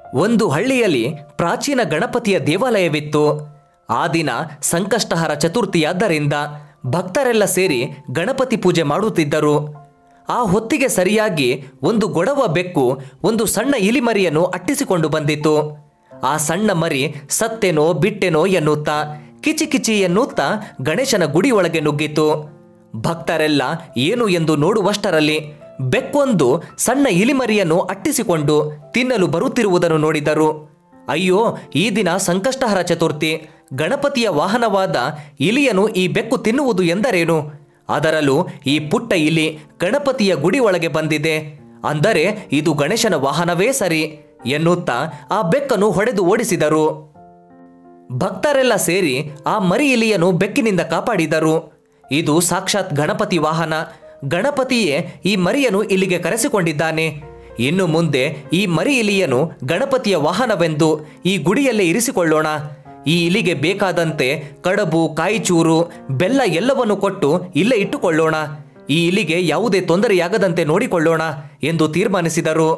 ಒಂದು ಹಳ್ಳಿಯಲ್ಲಿ ಪ್ರಾಚೀನ ಗಣಪತಿಯ ದೇವಾಲಯವಿತ್ತು ಆ ದಿನ ಸಂಕಷ್ಟಹರ ಚತುರ್ಥಿಯಾದ್ದರಿಂದ ಭಕ್ತರೆಲ್ಲ ಸೇರಿ ಗಣಪತಿ ಪೂಜೆ ಮಾಡುತ್ತಿದ್ದರು ಆ ಹೊತ್ತಿಗೆ ಸರಿಯಾಗಿ ಒಂದು ಗೊಡವ ಬೆಕ್ಕು ಒಂದು ಸಣ್ಣ ಇಲಿಮರಿಯನ್ನು ಅಟ್ಟಿಸಿಕೊಂಡು ಬಂದಿತು ಆ ಸಣ್ಣ ಮರಿ ಸತ್ತೇನೋ ಬಿಟ್ಟೆನೋ ಎನ್ನುತ್ತಾ ಕಿಚಿ ಕಿಚಿ ಎನ್ನುತ್ತಾ ಗಣೇಶನ ಗುಡಿಯೊಳಗೆ ನುಗ್ಗಿತು ಭಕ್ತರೆಲ್ಲ ಏನು ಎಂದು ನೋಡುವಷ್ಟರಲ್ಲಿ ಬೆಕ್ಕೊಂದು ಸಣ್ಣ ಇಲಿಮರಿಯನ್ನು ಅಟ್ಟಿಸಿಕೊಂಡು ತಿನ್ನಲು ಬರುತ್ತಿರುವುದನ್ನು ನೋಡಿದರು ಅಯ್ಯೋ ಈ ದಿನ ಸಂಕಷ್ಟಹರ ಚತುರ್ಥಿ ಗಣಪತಿಯ ವಾಹನವಾದ ಇಲಿಯನು ಈ ಬೆಕ್ಕು ತಿನ್ನುವುದು ಎಂದರೇನು ಅದರಲ್ಲೂ ಈ ಪುಟ್ಟ ಇಲಿ ಗಣಪತಿಯ ಗುಡಿ ಒಳಗೆ ಬಂದಿದೆ ಅಂದರೆ ಇದು ಗಣೇಶನ ವಾಹನವೇ ಸರಿ ಎನ್ನುತ್ತಾ ಆ ಬೆಕ್ಕನ್ನು ಹೊಡೆದು ಓಡಿಸಿದರು ಭಕ್ತರೆಲ್ಲ ಸೇರಿ ಆ ಮರಿ ಇಲಿಯನ್ನು ಬೆಕ್ಕಿನಿಂದ ಕಾಪಾಡಿದರು ಇದು ಸಾಕ್ಷಾತ್ ಗಣಪತಿ ವಾಹನ ಗಣಪತಿಯೇ ಈ ಮರಿಯನ್ನು ಇಲ್ಲಿಗೆ ಕರೆಸಿಕೊಂಡಿದ್ದಾನೆ ಇನ್ನು ಮುಂದೆ ಈ ಮರಿ ಇಲಿಯನ್ನು ಗಣಪತಿಯ ವಾಹನವೆಂದು ಈ ಗುಡಿಯಲ್ಲೇ ಇರಿಸಿಕೊಳ್ಳೋಣ ಈ ಇಲಿಗೆ ಬೇಕಾದಂತೆ ಕಡಬು ಕಾಯಿಚೂರು ಬೆಲ್ಲ ಎಲ್ಲವನ್ನು ಕೊಟ್ಟು ಇಲ್ಲೇ ಇಟ್ಟುಕೊಳ್ಳೋಣ ಈ ಇಲಿಗೆ ಯಾವುದೇ ತೊಂದರೆಯಾಗದಂತೆ ನೋಡಿಕೊಳ್ಳೋಣ ಎಂದು ತೀರ್ಮಾನಿಸಿದರು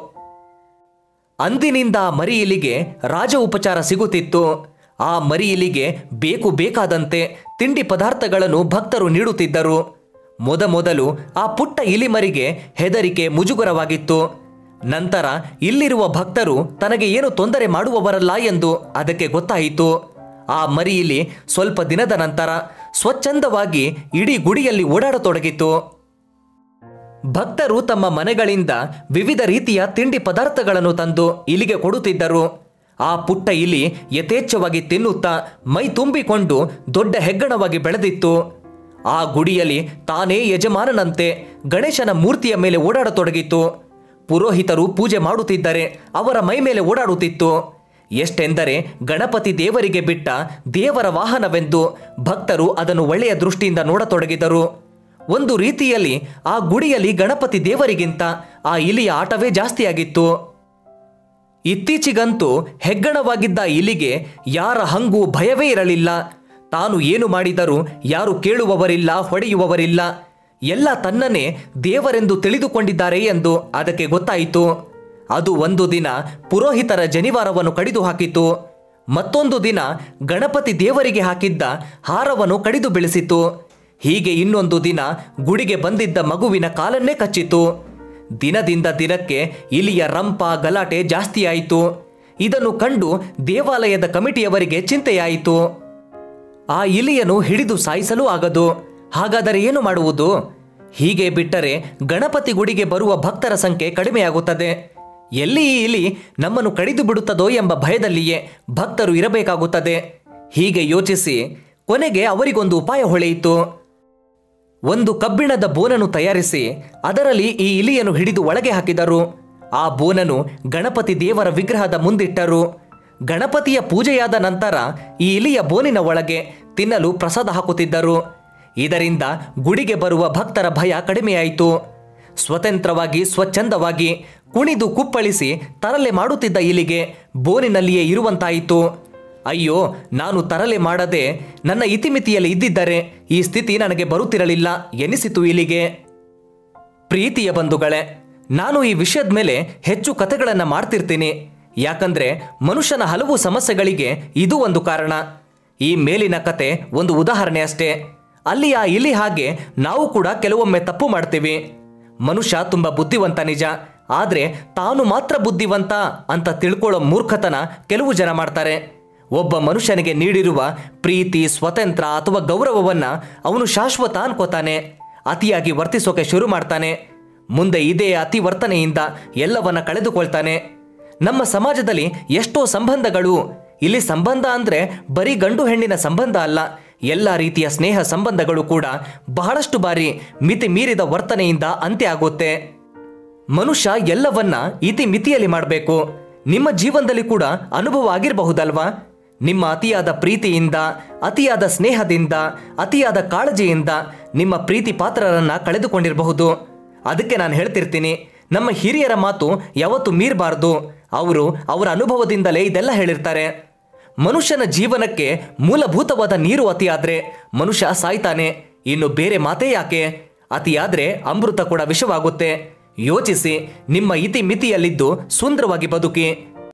ಅಂದಿನಿಂದ ಆ ಮರಿ ಇಲಿಗೆ ರಾಜ ಉಪಚಾರ ಸಿಗುತ್ತಿತ್ತು ಆ ಮರಿ ಇಲಿಗೆ ಬೇಕು ಬೇಕಾದಂತೆ ತಿಂಡಿ ಪದಾರ್ಥಗಳನ್ನು ಭಕ್ತರು ನೀಡುತ್ತಿದ್ದರು ಮೊದಮೊದಲು ಆ ಪುಟ್ಟ ಇಲಿಮರಿಗೆ ಹೆದರಿಕೆ ಮುಜುಗರವಾಗಿತ್ತು ನಂತರ ಇಲ್ಲಿರುವ ಭಕ್ತರು ತನಗೆ ಏನು ತೊಂದರೆ ಮಾಡುವವರಲ್ಲ ಎಂದು ಅದಕ್ಕೆ ಗೊತ್ತಾಯಿತು ಆ ಮರಿ ಇಲಿ ಸ್ವಲ್ಪ ದಿನದ ನಂತರ ಸ್ವಚ್ಛಂದವಾಗಿ ಇಡೀ ಗುಡಿಯಲ್ಲಿ ಓಡಾಡತೊಡಗಿತು ಭಕ್ತರು ತಮ್ಮ ಮನೆಗಳಿಂದ ವಿವಿಧ ರೀತಿಯ ತಿಂಡಿ ಪದಾರ್ಥಗಳನ್ನು ತಂದು ಇಲಿಗೆ ಕೊಡುತ್ತಿದ್ದರು ಆ ಪುಟ್ಟ ಇಲಿ ಯಥೇಚ್ಛವಾಗಿ ತಿನ್ನುತ್ತಾ ಮೈ ತುಂಬಿಕೊಂಡು ದೊಡ್ಡ ಹೆಗ್ಗಣವಾಗಿ ಬೆಳೆದಿತ್ತು ಆ ಗುಡಿಯಲ್ಲಿ ತಾನೇ ಯಜಮಾನನಂತೆ ಗಣೇಶನ ಮೂರ್ತಿಯ ಮೇಲೆ ಓಡಾಡತೊಡಗಿತು ಪುರೋಹಿತರು ಪೂಜೆ ಮಾಡುತ್ತಿದ್ದರೆ ಅವರ ಮೈ ಮೇಲೆ ಓಡಾಡುತ್ತಿತ್ತು ಎಷ್ಟೆಂದರೆ ಗಣಪತಿ ದೇವರಿಗೆ ಬಿಟ್ಟ ದೇವರ ವಾಹನವೆಂದು ಭಕ್ತರು ಅದನ್ನು ಒಳ್ಳೆಯ ದೃಷ್ಟಿಯಿಂದ ನೋಡತೊಡಗಿದರು ಒಂದು ರೀತಿಯಲ್ಲಿ ಆ ಗುಡಿಯಲ್ಲಿ ಗಣಪತಿ ದೇವರಿಗಿಂತ ಆ ಇಲಿಯ ಆಟವೇ ಜಾಸ್ತಿಯಾಗಿತ್ತು ಇತ್ತೀಚಿಗಂತೂ ಹೆಗ್ಗಣವಾಗಿದ್ದ ಇಲಿಗೆ ಯಾರ ಹಂಗು ಭಯವೇ ಇರಲಿಲ್ಲ ತಾನು ಏನು ಮಾಡಿದರೂ ಯಾರು ಕೇಳುವವರಿಲ್ಲ ಹೊಡೆಯುವವರಿಲ್ಲ ಎಲ್ಲ ತನ್ನನ್ನೇ ದೇವರೆಂದು ತಿಳಿದುಕೊಂಡಿದ್ದಾರೆ ಎಂದು ಅದಕ್ಕೆ ಗೊತ್ತಾಯಿತು ಅದು ಒಂದು ದಿನ ಪುರೋಹಿತರ ಜನಿವಾರವನ್ನು ಕಡಿದು ಹಾಕಿತು ಮತ್ತೊಂದು ದಿನ ಗಣಪತಿ ದೇವರಿಗೆ ಹಾಕಿದ್ದ ಹಾರವನ್ನು ಕಡಿದು ಬೆಳೆಸಿತು ಹೀಗೆ ಇನ್ನೊಂದು ದಿನ ಗುಡಿಗೆ ಬಂದಿದ್ದ ಮಗುವಿನ ಕಾಲನ್ನೇ ಕಚ್ಚಿತು ದಿನದಿಂದ ದಿನಕ್ಕೆ ಇಲಿಯ ರಂಪ ಗಲಾಟೆ ಜಾಸ್ತಿಯಾಯಿತು ಇದನ್ನು ಕಂಡು ದೇವಾಲಯದ ಕಮಿಟಿಯವರಿಗೆ ಚಿಂತೆಯಾಯಿತು ಆ ಇಲಿಯನ್ನು ಹಿಡಿದು ಸಾಯಿಸಲು ಆಗದು ಹಾಗಾದರೆ ಏನು ಮಾಡುವುದು ಹೀಗೆ ಬಿಟ್ಟರೆ ಗಣಪತಿ ಗುಡಿಗೆ ಬರುವ ಭಕ್ತರ ಸಂಖ್ಯೆ ಕಡಿಮೆಯಾಗುತ್ತದೆ ಎಲ್ಲಿ ಈ ಇಲಿ ನಮ್ಮನ್ನು ಕಡಿದು ಬಿಡುತ್ತದೋ ಎಂಬ ಭಯದಲ್ಲಿಯೇ ಭಕ್ತರು ಇರಬೇಕಾಗುತ್ತದೆ ಹೀಗೆ ಯೋಚಿಸಿ ಕೊನೆಗೆ ಅವರಿಗೊಂದು ಉಪಾಯ ಹೊಳೆಯಿತು ಒಂದು ಕಬ್ಬಿಣದ ಬೋನನ್ನು ತಯಾರಿಸಿ ಅದರಲ್ಲಿ ಈ ಇಲಿಯನ್ನು ಹಿಡಿದು ಒಳಗೆ ಹಾಕಿದರು ಆ ಬೋನನು ಗಣಪತಿ ದೇವರ ವಿಗ್ರಹದ ಮುಂದಿಟ್ಟರು ಗಣಪತಿಯ ಪೂಜೆಯಾದ ನಂತರ ಈ ಇಲಿಯ ಬೋನಿನ ಒಳಗೆ ತಿನ್ನಲು ಪ್ರಸಾದ ಹಾಕುತ್ತಿದ್ದರು ಇದರಿಂದ ಗುಡಿಗೆ ಬರುವ ಭಕ್ತರ ಭಯ ಕಡಿಮೆಯಾಯಿತು ಸ್ವತಂತ್ರವಾಗಿ ಸ್ವಚ್ಛಂದವಾಗಿ ಕುಣಿದು ಕುಪ್ಪಳಿಸಿ ತರಲೆ ಮಾಡುತ್ತಿದ್ದ ಇಲಿಗೆ ಬೋನಿನಲ್ಲಿಯೇ ಇರುವಂತಾಯಿತು ಅಯ್ಯೋ ನಾನು ತರಲೆ ಮಾಡದೆ ನನ್ನ ಇತಿಮಿತಿಯಲ್ಲಿ ಇದ್ದಿದ್ದರೆ ಈ ಸ್ಥಿತಿ ನನಗೆ ಬರುತ್ತಿರಲಿಲ್ಲ ಎನಿಸಿತು ಇಲಿಗೆ ಪ್ರೀತಿಯ ಬಂಧುಗಳೇ ನಾನು ಈ ವಿಷಯದ ಮೇಲೆ ಹೆಚ್ಚು ಕಥೆಗಳನ್ನು ಮಾಡ್ತಿರ್ತೀನಿ ಯಾಕಂದ್ರೆ ಮನುಷ್ಯನ ಹಲವು ಸಮಸ್ಯೆಗಳಿಗೆ ಇದು ಒಂದು ಕಾರಣ ಈ ಮೇಲಿನ ಕತೆ ಒಂದು ಉದಾಹರಣೆ ಅಷ್ಟೇ ಅಲ್ಲಿ ಆ ಇಲಿ ಹಾಗೆ ನಾವು ಕೂಡ ಕೆಲವೊಮ್ಮೆ ತಪ್ಪು ಮಾಡ್ತೀವಿ ಮನುಷ್ಯ ತುಂಬ ಬುದ್ಧಿವಂತ ನಿಜ ಆದ್ರೆ ತಾನು ಮಾತ್ರ ಬುದ್ಧಿವಂತ ಅಂತ ತಿಳ್ಕೊಳ್ಳೋ ಮೂರ್ಖತನ ಕೆಲವು ಜನ ಮಾಡ್ತಾರೆ ಒಬ್ಬ ಮನುಷ್ಯನಿಗೆ ನೀಡಿರುವ ಪ್ರೀತಿ ಸ್ವತಂತ್ರ ಅಥವಾ ಗೌರವವನ್ನ ಅವನು ಶಾಶ್ವತ ಅನ್ಕೋತಾನೆ ಅತಿಯಾಗಿ ವರ್ತಿಸೋಕೆ ಶುರು ಮಾಡ್ತಾನೆ ಮುಂದೆ ಇದೇ ಅತಿ ವರ್ತನೆಯಿಂದ ಎಲ್ಲವನ್ನ ಕಳೆದುಕೊಳ್ತಾನೆ ನಮ್ಮ ಸಮಾಜದಲ್ಲಿ ಎಷ್ಟೋ ಸಂಬಂಧಗಳು ಇಲ್ಲಿ ಸಂಬಂಧ ಅಂದ್ರೆ ಬರೀ ಗಂಡು ಹೆಣ್ಣಿನ ಸಂಬಂಧ ಅಲ್ಲ ಎಲ್ಲ ರೀತಿಯ ಸ್ನೇಹ ಸಂಬಂಧಗಳು ಕೂಡ ಬಹಳಷ್ಟು ಬಾರಿ ಮಿತಿ ಮೀರಿದ ವರ್ತನೆಯಿಂದ ಅಂತ್ಯ ಆಗುತ್ತೆ ಮನುಷ್ಯ ಎಲ್ಲವನ್ನ ಇತಿ ಮಿತಿಯಲ್ಲಿ ಮಾಡಬೇಕು ನಿಮ್ಮ ಜೀವನದಲ್ಲಿ ಕೂಡ ಅನುಭವ ಆಗಿರಬಹುದಲ್ವಾ ನಿಮ್ಮ ಅತಿಯಾದ ಪ್ರೀತಿಯಿಂದ ಅತಿಯಾದ ಸ್ನೇಹದಿಂದ ಅತಿಯಾದ ಕಾಳಜಿಯಿಂದ ನಿಮ್ಮ ಪ್ರೀತಿ ಪಾತ್ರರನ್ನ ಕಳೆದುಕೊಂಡಿರಬಹುದು ಅದಕ್ಕೆ ನಾನು ಹೇಳ್ತಿರ್ತೀನಿ ನಮ್ಮ ಹಿರಿಯರ ಮಾತು ಯಾವತ್ತೂ ಮೀರಬಾರ್ದು ಅವರು ಅವರ ಅನುಭವದಿಂದಲೇ ಇದೆಲ್ಲ ಹೇಳಿರ್ತಾರೆ ಮನುಷ್ಯನ ಜೀವನಕ್ಕೆ ಮೂಲಭೂತವಾದ ನೀರು ಅತಿಯಾದ್ರೆ ಮನುಷ್ಯ ಸಾಯ್ತಾನೆ ಇನ್ನು ಬೇರೆ ಮಾತೇ ಯಾಕೆ ಅತಿಯಾದ್ರೆ ಅಮೃತ ಕೂಡ ವಿಷವಾಗುತ್ತೆ ಯೋಚಿಸಿ ನಿಮ್ಮ ಇತಿ ಮಿತಿಯಲ್ಲಿದ್ದು ಸುಂದರವಾಗಿ ಬದುಕಿ